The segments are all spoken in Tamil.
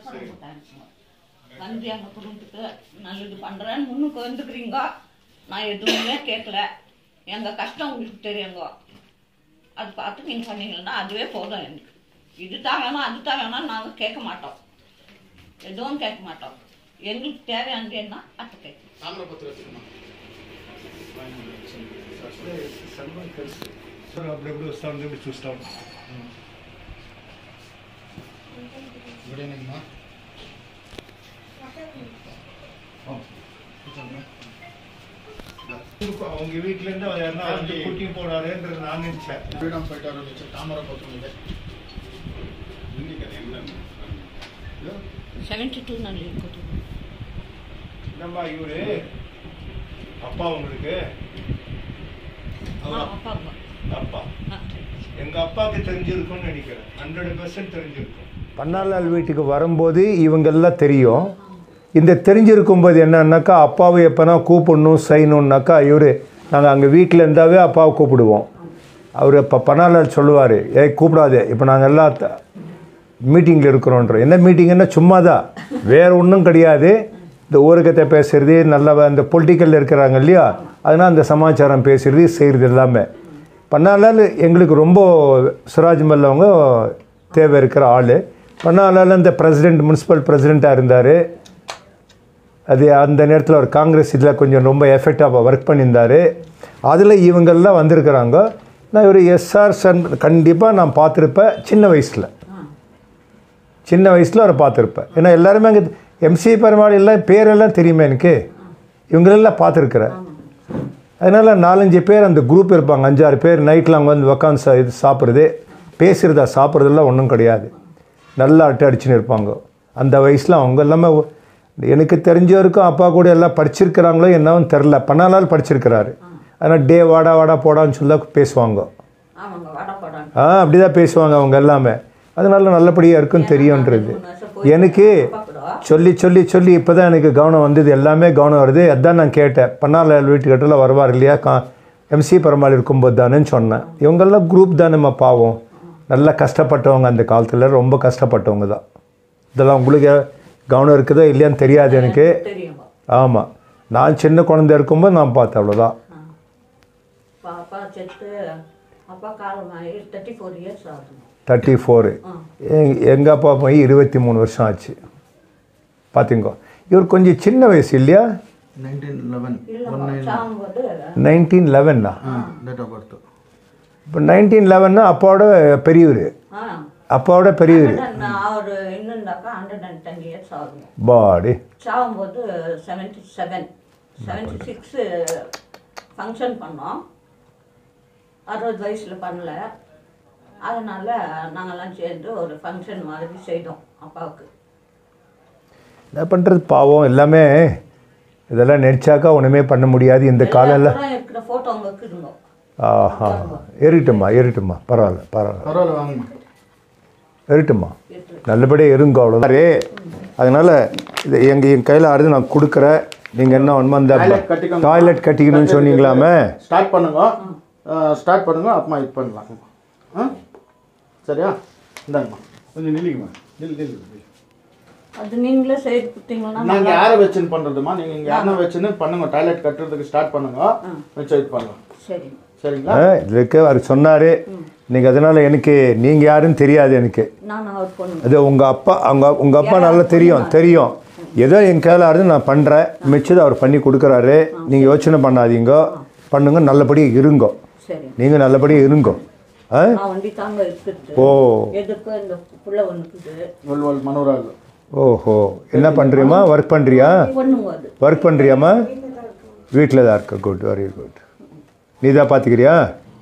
ரொம்ப தேங்க்ஸுங்க வந்து எங்கள் குடும்பத்துக்கு நல்லது பண்ணுறேன்னு முன்னுக்கு வந்துக்கிறீங்க நான் எதுவுமே கேட்கல எங்கள் கஷ்டம் உங்களுக்கு தெரியுங்க அது பார்த்து நீங்கள் பண்ணீங்கன்னா அதுவே போதும் எனக்கு இது தான் வேணும் அது தான் வேணும் நாங்கள் கேட்க மாட்டோம் எதுவும் கேட்க மாட்டோம் எங்களுக்கு தேவையானது என்ன அது கேட்கும் தாமிரபத்திரம் வச்சுக்கணும் సార్ అప్పుడెప్పుడు వస్తా ఉంది ఇప్పుడు చూస్తాం గుడ్ ఈవినింగ్ మా அவங்க வீட்ல இருந்து அவர் யாருன்னா வந்து கூட்டி போனாருன்றது நான் நினைச்சேன் ఫ్రీడమ్ ఫైటర్ నుంచి தாமிரபத்திரம் ಇದೆ செவன்டி டூ நல்ல இருக்குது என்னம்மா இவரு அப்பா உங்களுக்கு அவர் அப்பாங்க அப்பா ஆ சரி எங்க அப்பாவுக்கு தெரிஞ்சிருக்கும்னு நினைக்கிறேன் ஹண்ட்ரட் பர்சன்ட் தெரிஞ்சிருக்கும் பன்னாலால் வீட்டுக்கு வரும்போது இவங்கெல்லாம் தெரியும் இந்த தெரிஞ்சிருக்கும்போது என்னன்னாக்கா அப்பாவை எப்போனா கூப்பிடணும் செய்யணுன்னாக்கா இவர் நாங்கள் அங்கே வீட்டில் இருந்தாவே அப்பாவை கூப்பிடுவோம் அவர் இப்போ பன்னாலால் சொல்லுவார் ஏய் கூப்பிடாதே இப்போ நாங்கள் எல்லாம் மீட்டிங்கில் இருக்கிறோன்றோம் என்ன மீட்டிங்னா சும்மா தான் வேறு ஒன்றும் கிடையாது இந்த ஊருக்கத்தை பேசுறது நல்ல இந்த பொலிட்டிக்கலில் இருக்கிறாங்க இல்லையா அதனால் அந்த சமாச்சாரம் பேசுறது செய்கிறது எல்லாமே பன்னாலால் எங்களுக்கு ரொம்ப சிராஜ் மல்லவங்க தேவை இருக்கிற ஆள் பன்னாலால் இந்த பிரசிடெண்ட் முனிசிபல் பிரசிடெண்ட்டாக இருந்தார் அது அந்த நேரத்தில் ஒரு காங்கிரஸ் இதில் கொஞ்சம் ரொம்ப எஃபெக்டாக ஒர்க் பண்ணியிருந்தார் அதில் இவங்கெல்லாம் வந்திருக்கிறாங்க நான் இவர் எஸ்ஆர் சன் கண்டிப்பாக நான் பார்த்துருப்பேன் சின்ன வயசில் சின்ன வயசில் அவரை பார்த்துருப்பேன் ஏன்னா எல்லாருமே அங்கே எம்சி பெருமாள் எல்லாம் பேரெல்லாம் தெரியுமே எனக்கு இவங்களெல்லாம் பார்த்துருக்குறேன் அதனால் நாலஞ்சு பேர் அந்த குரூப் இருப்பாங்க அஞ்சாறு பேர் நைட்டில் அங்கே வந்து உக்காந்து சா இது சாப்பிட்றது பேசுகிறதா சாப்பிட்றதெல்லாம் ஒன்றும் கிடையாது நல்லா அட்டை அடிச்சுன்னு இருப்பாங்க அந்த வயசில் அவங்க எல்லாமே ஒ- எனக்கு தெரிஞ்ச வரைக்கும் அப்பா கூட எல்லாம் படிச்சிருக்கிறாங்களோ என்னன்னு தெரில பன்னாலால் படிச்சிருக்கிறாரு ஆனால் டே வாடா வாடா போடான்னு சொல்ல பேசுவாங்க ஆமாங்க வடப்படம் ஆ அப்படி தான் பேசுவாங்க அவங்க எல்லாமே அதனால நல்லபடியாக இருக்கும் தெரியுன்றது எனக்கு சொல்லி சொல்லி சொல்லி இப்போ தான் எனக்கு கவனம் வந்தது எல்லாமே கவனம் வருது அதான் நான் கேட்டேன் பன்னாலால் வீட்டுக்கிட்டலாம் வருவார் இல்லையா கா எம்சி பெருமாள் இருக்கும்போது தானேன்னு சொன்னேன் இவங்கெல்லாம் குரூப் தானேம்மா பாவம் நல்லா கஷ்டப்பட்டவங்க அந்த காலத்தில் ரொம்ப கஷ்டப்பட்டவங்க தான் இதெல்லாம் உங்களுக்கு கவனம் இருக்குதோ இல்லையான்னு தெரியாது எனக்கு தெரியுங்க ஆமாம் நான் சின்ன குழந்தை இருக்கும்போது நான் பார்த்தேன் அவ்வளோதான் அப்பா அப்பா செத்து அப்பா காலமாகி தேர்ட்டி ஃபோர் இயர்ஸ் ஆகுதுங்க தேர்ட்டி ஃபோரு எங்கள் அப்பா போய் இருபத்தி மூணு வருஷம் ஆச்சு பார்த்திங்கோ இவர் கொஞ்சம் சின்ன வயசு இல்லையா నైన్టీన్ లెవెన్ இல்லைங்க சாகும்போது நைன்டீன் லெவன்னா డేట్ ఆఫ్ బర్త్ இப்போ நைன்டீன் லெவன்னா அப்பாவோட பெரியவர் ஆ அப்பாவோட பெரியவர் நான் அவர் இன்னும்னாக்கா ஹண்ட்ரட் அண்ட் டென் இயர்ஸ் ஆகுங்க பாடி சாகும்போது seventy seven seventy six function பண்ணோம் அறுபது வயசில் பண்ணல அதனால் நாங்கள்லாம் சேர்ந்து ஒரு ஃபங்க்ஷன் மாதிரி செய்தோம் அப்பாவுக்கு என்ன பண்ணுறது பாவம் எல்லாமே இதெல்லாம் நினச்சாக்கா ஒன்றுமே பண்ண முடியாது இந்த காலையில் அப்புறம் இருக்கிற ஃபோட்டோ அங்கே இருக்குதுங்க ஆஹா ஏறிட்டுமா ஏறிட்டுமா பரவாயில்ல பரவாயில்ல పర్వాలేదు వాங்கம்மா ஏறிட்டுமா நல்லபடியாக இருங்க அவ்வளோதான் அதனால் இது எங்கள் என் கையில் ஆடுது நான் கொடுக்குறேன் நீங்கள் என்ன ஒன்று அந்த Toilet கட்டிக்கோங்க. டாய்லெட் கட்டிக்கணும்னு சொன்னீங்களாமே ஸ்டார்ட் பண்ணுங்க ஸ்டார்ட் பண்ணுங்க அப்புறமா இது பண்ணலாம் ஆ சரியா இந்தாங்கம்மா கொஞ்சம் நில்லுங்கம்மா நில் நில்லு அது நீங்களே செய்து கொடுத்தீங்கன்னா நாங்க யாரை வச்சுன்னு பண்றதுமா நீங்க இங்க யாரை வச்சுன்னு பண்ணுங்க டாய்லெட் கட்டுறதுக்கு ஸ்டார்ட் பண்ணுங்க வச்சு இது பண்ணலாம் சரி சரிங்களா இதுக்கு அவர் சொன்னார் நீங்கள் அதனால் எனக்கு நீங்கள் யாருன்னு தெரியாது எனக்கு நான் அவர் பொண்ணு அது உங்கள் அப்பா அவங்க உங்கள் அப்பா நல்லா தெரியும் தெரியும் ஏதோ என் கையில் ஆடுது நான் பண்ணுறேன் மிச்சதை அவர் பண்ணி கொடுக்குறாரு நீங்கள் யோசனை பண்ணாதீங்க பண்ணுங்க நல்லபடியாக இருங்கோ சரி நீங்கள் நல்லபடியாக இருங்கோ ஆ நான் வண்டி தாங்க இருக்குது ஓ எதுக்கும் இந்த புள்ள ஒன்றுக்குது ஒல் ஒல் மனோரால் ஓஹோ என்ன பண்ணுறியம்மா ஒர்க் பண்ணுறியா ஒன்றுங்க அது ஒர்க் பண்ணுறியாம்மா வீட்டில் தான் இருக்க குட் வெரி குட் நீ தான் பார்த்துக்கிறியா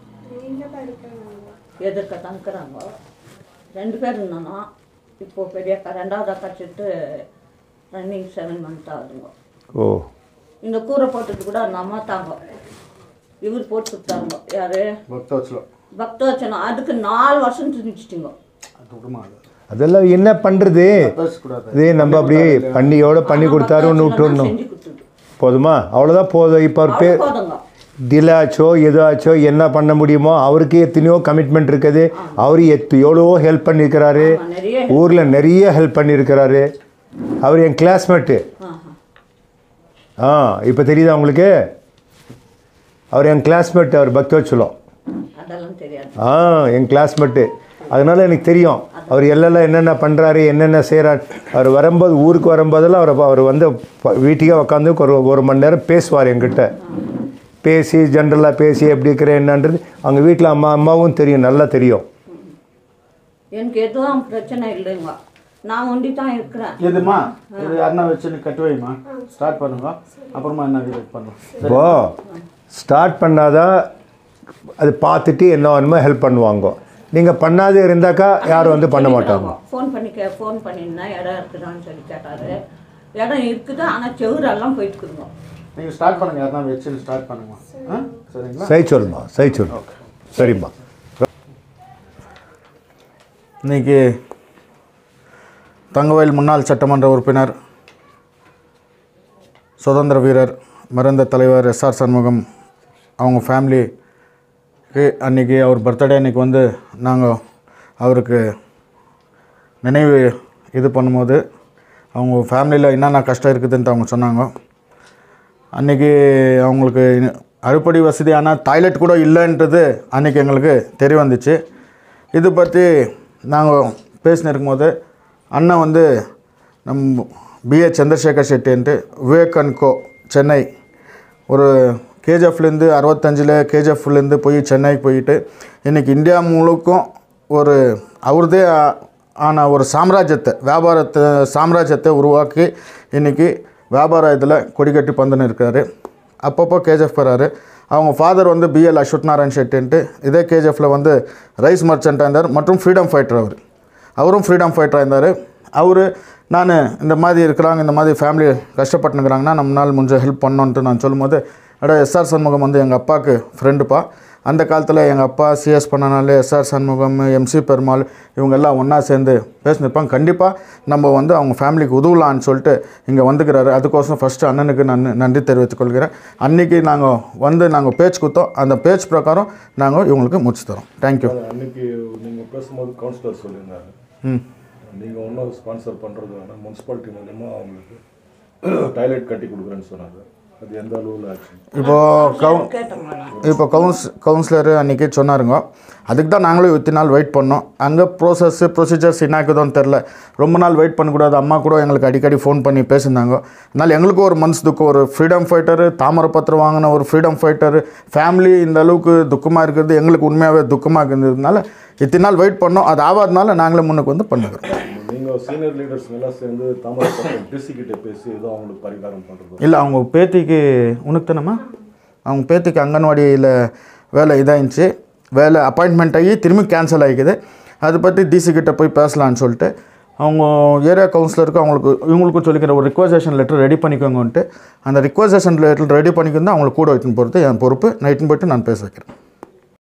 எதிர்க்க தங்குறாங்க ரெண்டு பேர் இருந்தானோ இப்போ பெரிய அக்கா ரெண்டாவது அக்கா செட்டு ரன்னிங் செவன் மந்த் ஆகுதுங்க ஓ இந்த கூரை போட்டது கூட அந்த அம்மா தாங்க இவர் போட்டு கொடுத்தாங்க யாரு பக்தவச்சலம் பக்தவச்சனம் அதுக்கு நாலு வருஷம் திணிச்சிட்டிங்க அது விடுமா அது அதெல்லாம் என்ன பண்ணுறது பேசக்கூடாது இதே நம்ம அப்படியே பண்ணியோட பண்ணி கொடுத்தாரு ஒன்று விட்டுடணும் செஞ்சு கொடுத்துது போதுமா அவ்வளோதான் போதும் இப்போ அவர் பேர் போதுங்க டிலே ஆச்சோ எதாச்சோ என்ன பண்ண முடியுமோ அவருக்கு எத்தனையோ கமிட்மெண்ட் இருக்குது அவர் எத் எவ்வளோ ஹெல்ப் பண்ணியிருக்கிறாரு ஆமா, நிறைய ஊரில் நிறைய ஹெல்ப் பண்ணியிருக்கிறாரு அவர் என் கிளாஸ்மேட்டு ஆஹா. ஆ இப்போ தெரியுதா உங்களுக்கு அவர் என் கிளாஸ்மேட் அவர் பக்தோச்சலம் அதெல்லாம் தெரியாது ஆ என் கிளாஸ்மேட்டு அதனால எனக்கு தெரியும் அவர் எல்லாம் என்னென்ன பண்ணுறாரு என்னென்ன செய்கிறார் அவர் வரும்போது ஊருக்கு வரும்போதெல்லாம் அவர் அவர் வந்து ப- வீட்டுக்கே உட்காந்து ஒரு ஒரு மணி நேரம் பேசுவார் என்கிட்ட பேசி ஜென்ரலாக பேசி எப்படி இருக்கிறேன் என்னன்றது அவங்க வீட்டில் அம்மா அம்மாவும் தெரியும் நல்லா தெரியும் எனக்கு எதுவும் பிரச்சனை இல்லைங்க நான் ஒண்டி தான் இருக்கிறேன் எதுமா இது அண்ணா வச்சு நீ கட்டு வைமா ஸ்டார்ட் பண்ணுங்க அப்புறமா என்ன இது பண்ணலாம் இப்போ ஸ்டார்ட் பண்ணாதான் அது பார்த்துட்டு என்ன வேணுமோ ஹெல்ப் பண்ணுவாங்க நீங்கள் பண்ணாதே இருந்தாக்கா யாரும் வந்து பண்ண மாட்டாங்க ஃபோன் பண்ணி கே ஃபோன் பண்ணியிருந்தேன் இடம் இருக்குதான்னு சொல்லி கேட்டாரு இடம் இருக்குது ஆனால் செவுரெல்லாம் போயிட்டு இருக்குதுங்க நீங்கள் ஸ்டார்ட் பண்ணுங்க யாருன்னா வச்சு ஸ்டார்ட் பண்ணுங்க ஆ சரிங்களா சரி சொல்லுமா சரி சொல்லு சரிம்மா இன்னைக்கு தங்கவயல் முன்னாள் சட்டமன்ற உறுப்பினர் சுதந்திர வீரர் மறைந்த தலைவர் எஸ்ஆர் சண்முகம் அவங்க ஃபேமிலிக்கு அன்றைக்கி அவர் பர்த்டே அன்றைக்கி வந்து நாங்கள் அவருக்கு நினைவு இது பண்ணும்போது அவங்க ஃபேமிலியில் என்னென்ன கஷ்டம் இருக்குதுன்ட்டு அவங்க சொன்னாங்க அன்றைக்கி அவங்களுக்கு அறுப்படை வசதியான டாய்லெட் கூட இல்லைன்றது அன்றைக்கி எங்களுக்கு தெரிய வந்துச்சு இது பற்றி நாங்கள் பேசினு இருக்கும்போது அண்ணன் வந்து நம் பிஏ சந்திரசேகர் செட்டின்ட்டு விவேக் அண்ட் கோ சென்னை ஒரு கேஜிஎஃப்லேருந்து அறுபத்தஞ்சில் கேஜிஎஃப்லேருந்து போய் சென்னைக்கு போயிட்டு இன்றைக்கி இந்தியா முழுக்கும் ஒரு அவரதே ஆ- ஆன ஒரு சாம்ராஜ்யத்தை வியாபாரத்தை சாம்ராஜ்யத்தை உருவாக்கி இன்றைக்கி வியாபார இதில் கொடிக்கட்டி பந்துன்னு இருக்காரு அப்பப்போ கேஜிஎஃப் போகிறாரு அவங்க ஃபாதர் வந்து பிஎல் அஸ்வத் நாராயண் ஷெட்டின்ட்டு இதே கேஜிஎஃப்பில் வந்து ரைஸ் மர்ச்சண்ட்டாக இருந்தார் மற்றும் ஃப்ரீடம் ஃபைட்டர் அவர் அவரும் ஃப்ரீடம் ஃபைட்டராக இருந்தார் அவர் நான் இந்த மாதிரி இருக்கிறாங்க இந்த மாதிரி ஃபேமிலி கஷ்டப்பட்டுனுக்குறாங்கன்னா நம்மளால் முடிஞ்ச ஹெல்ப் பண்ணோன்ட்டு நான் சொல்லும்போது அட எஸ்ஆர் சண்முகம் வந்து எங்கள் அப்பாவுக்கு ஃப்ரெண்டுப்பா அந்த காலத்தில் எங்கள் அப்பா சிஎஸ் பண்ணனால எஸ்ஆர் சண்முகம் எம்சி பெருமாள் இவங்க எல்லாம் ஒன்றா சேர்ந்து பேசினிருப்பாங்க கண்டிப்பாக நம்ம வந்து அவங்க ஃபேமிலிக்கு உதவலான்னு சொல்லிட்டு இங்கே வந்துக்கிறாரு அதுக்கோசரம் ஃபஸ்ட்டு அண்ணனுக்கு நான் நன்றி தெரிவித்துக் கொள்கிறேன் அன்றைக்கி நாங்கள் வந்து நாங்கள் பேச்சு கொடுத்தோம் அந்த பேச்சு பிரகாரம் நாங்கள் இவங்களுக்கு முடிச்சு தரோம் தேங்க்யூ அன்னைக்கு நீங்கள் பேசும்போது கவுன்சிலர் சொல்லியிருந்தாரு ம் நீங்கள் ஒன்றும் ஸ்பான்சர் பண்ணுறது வேணாம் முனிசிபாலிட்டி மூலயமா அவங்களுக்கு டாய்லெட் கட்டி கொடுக்குறேன்னு சொன்னாங்க அது எந்த அளவில் ஆச்சு இப்போது கவு கேட்டோம்மா நான். இப்போ கவுன்ஸ் கவுன்சிலர் அன்றைக்கி சொன்னாருங்க அதுக்கு தான் நாங்களும் இத்தனை நாள் வெயிட் பண்ணோம் அங்கே ப்ரோசஸ்ஸு ப்ரொசீஜர்ஸ் என்னாக்குதோன்னு தெரில ரொம்ப நாள் வெயிட் பண்ணக்கூடாது அம்மா கூட எங்களுக்கு அடிக்கடி ஃபோன் பண்ணி பேசியிருந்தாங்க அதனால் எங்களுக்கும் ஒரு மனசு துக்கம் ஒரு ஃப்ரீடம் ஃபைட்டரு தாமரப்பத்திரம் வாங்கின ஒரு ஃப்ரீடம் ஃபைட்டர் ஃபேமிலி இந்த அளவுக்கு துக்கமாக இருக்கிறது எங்களுக்கு உண்மையாகவே துக்கமாக இருந்ததுனால இத்தனை நாள் வெயிட் பண்ணோம் அது ஆகாதனால நாங்களே முன்னுக்கு வந்து பண்ணுகிறோம் நீங்கள் சீனியர் லீடர்ஸ் எல்லாம் சேர்ந்து தாமரப்பட்டம் டிசி கிட்ட பேசி ஏதோ அவங்களுக்கு பரிகாரம் பண்ணுறது இல்லை அவங்க பேத்திக்கு உனக்கு தானம்மா அவங்க பேத்திக்கு அங்கன்வாடியில் வேலை இதாகிடுச்சு வேலை அப்பாயின்மெண்ட் ஆகி திரும்பி கேன்சல் ஆகிக்குது அதை பற்றி டிசி கிட்ட போய் பேசலான்னு சொல்லிட்டு அவங்க ஏரியா கவுன்சிலருக்கு அவங்களுக்கு இவங்களுக்கும் சொல்லிக்கிற ஒரு ரிக்வசேஷன் லெட்டர் ரெடி பண்ணிக்கோங்கன்ட்டு அந்த ரிக்வசேஷன் லெட்டர் ரெடி பண்ணிக்கணும் அவங்களுக்கு கூட வைத்துன்னு போகிறது என் பொறுப்பு நைட்டுன்னு போயிட்டு நான் பேச வைக்கிறேன்